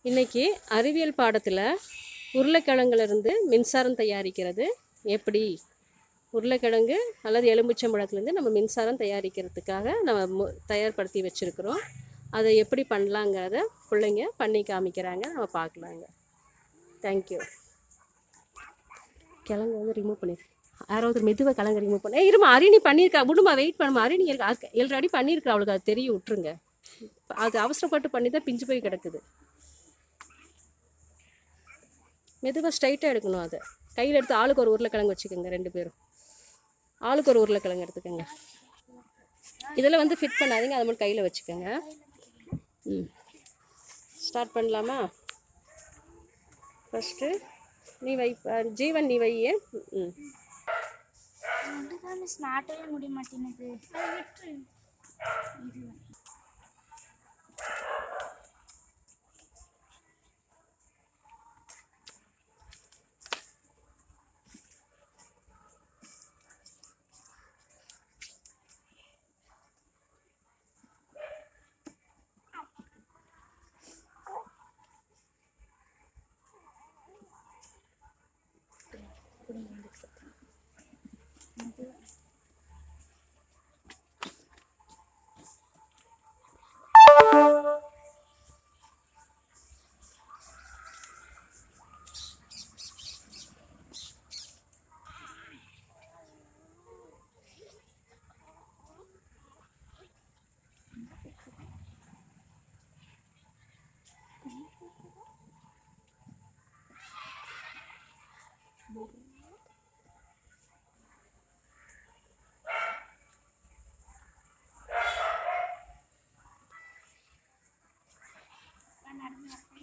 இன்னைக்கு அறிவியல் பாடத்தில் உருளைக்கிழங்குலேருந்து மின்சாரம் தயாரிக்கிறது எப்படி உருளைக்கிழங்கு அல்லது எலுமிச்சம்பழத்துலேருந்து நம்ம மின்சாரம் தயாரிக்கிறதுக்காக நம்ம மு- தயார்படுத்தி வச்சுருக்குறோம் அதை எப்படி பண்ணலாங்கிறத பிள்ளைங்க பண்ணி காமிக்கிறாங்க நம்ம பார்க்கலாங்க தேங்க்யூ கிழங்கு வந்து ரிமூவ் பண்ணி யாராவது மெதுவாக கிழங்கு ரிமூவ் பண்ண ஏய், இருமா அரிணி பண்ணியிருக்கா விடுமா வெயிட் பண்ணுமா அரிணி இருக்கா ஆல்ரெடி பண்ணியிருக்கா அவளுக்கு அது தெரியும் விட்டுருங்க அது அவசரப்பட்டு பண்ணி தான் பிஞ்சு போய் கிடக்குது மெதுவாக ஸ்ட்ரைட்டாக எடுக்கணும் அதை கையில் எடுத்து ஆளுக்கு ஒரு உருளைக்கிழங்கு வச்சுக்கோங்க ரெண்டு பேரும் ஆளுக்கு ஒரு உருளைக்கிழங்கு எடுத்துக்கோங்க இதில் வந்து ஃபிட் பண்ணாதீங்க அதை மட்டும் கையில் வச்சுக்கோங்க ம் ஸ்டார்ட் பண்ணலாமா ஃபஸ்ட்டு நீ வை அஹ் ஜீவன் நீ வையே ம் ஒன்றுதான் மிஸ் நாட்டவே முடிய மாட்டேங்குது நடந்து